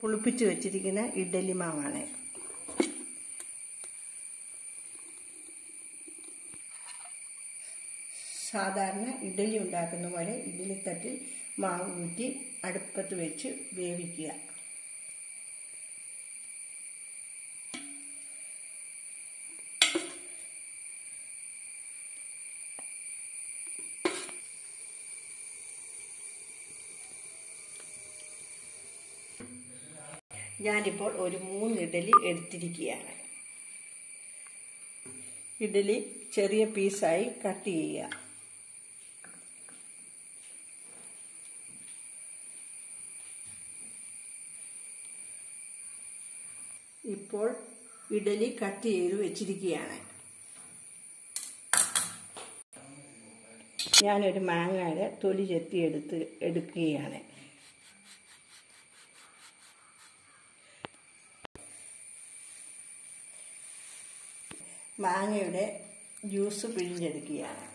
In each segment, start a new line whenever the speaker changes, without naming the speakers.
പുളിപ്പിച്ച് വെച്ചിരിക്കുന്ന ഇഡ്ഡലി മാവാണ് സാധാരണ ഇഡ്ഡലി ഉണ്ടാക്കുന്ന പോലെ ഇഡ്ഡലി തട്ടിൽ മാവ് ഊറ്റി അടുപ്പത്ത് വെച്ച് വേവിക്കുക ഞാനിപ്പോൾ ഒരു മൂന്ന് ഇഡലി എടുത്തിരിക്കുകയാണ് ഇഡലി ചെറിയ പീസായി കട്ട് ചെയ്യുക ഇപ്പോൾ ഇഡലി കട്ട് ചെയ്ത് വെച്ചിരിക്കുകയാണ് ഞാനൊരു മാങ്ങയുടെ തൊലി ചെത്തി എടുത്ത് എടുക്കുകയാണ് മാങ്ങയുടെ ജ്യൂസ് പിഴിഞ്ഞെടുക്കുകയാണ്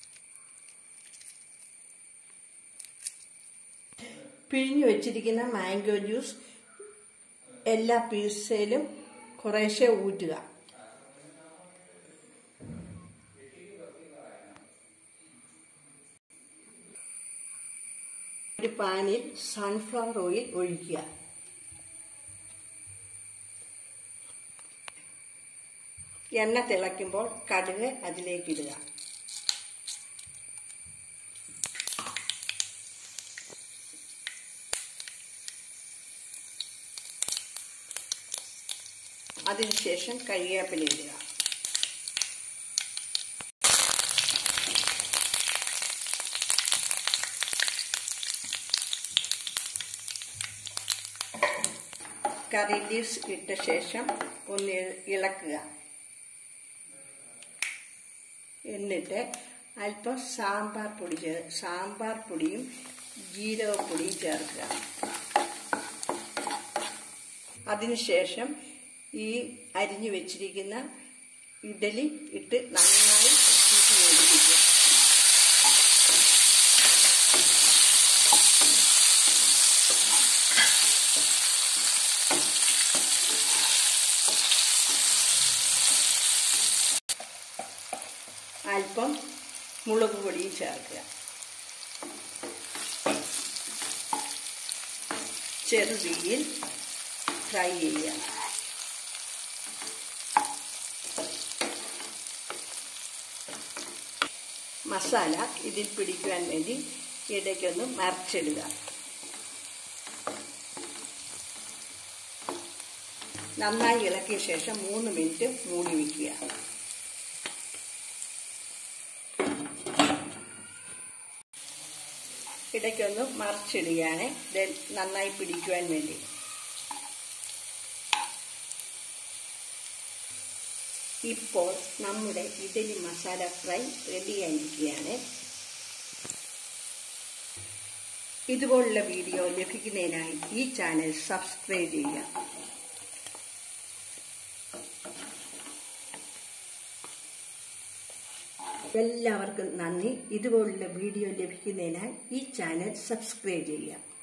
പിഴിഞ്ഞു വെച്ചിരിക്കുന്ന മാംഗോ ജ്യൂസ് എല്ലാ പീസയിലും കുറേശ്ശെ ഊറ്റുക ഒരു പാനിൽ സൺഫ്ലവർ ഓയിൽ ഒഴിക്കുക എണ്ണ തിളയ്ക്കുമ്പോൾ കടുക് അതിലേക്ക് ഇടുക അതിനുശേഷം കരിവേപ്പില ഇടുക കറി ലീവ്സ് ഇട്ട ശേഷം ഒന്ന് ഇളക്കുക എന്നിട്ട് അല്പം സാമ്പാർ പൊടി ചേർ സാമ്പാർ പൊടിയും ജീരകപ്പൊടിയും ചേർക്കുക അതിനുശേഷം ഈ അരിഞ്ഞു വെച്ചിരിക്കുന്ന ഇഡലി ഇട്ട് നന്നായി കൂട്ടി യോജിപ്പിക്കുക അല്പം മുളക് പൊടിയും ചേർക്കുക ചെറുതീയിൽ ഫ്രൈ ചെയ്യുക മസാല ഇതിൽ പിടിക്കുവാൻ വേണ്ടി ഇടയ്ക്കൊന്ന് മറിച്ചിടുക നന്നായി ഇളക്കിയ ശേഷം മൂന്ന് മിനിറ്റ് മൂടി വയ്ക്കുക ഇടയ്ക്കൊന്ന് മറിച്ചിടുകയാണ് ഇത് നന്നായി പിടിക്കുവാൻ വേണ്ടി ഇപ്പോൾ നമ്മുടെ ഇഡലി മസാല ഫ്രൈ റെഡിയായിരിക്കുകയാണ് ഇതുപോലുള്ള വീഡിയോ ലഭിക്കുന്നതിനായി ഈ ചാനൽ സബ്സ്ക്രൈബ് ചെയ്യുക എല്ലാവർക്കും നന്ദി ഇതുപോലുള്ള വീഡിയോ ലഭിക്കുന്നതിനാൽ ഈ ചാനൽ സബ്സ്ക്രൈബ് ചെയ്യുക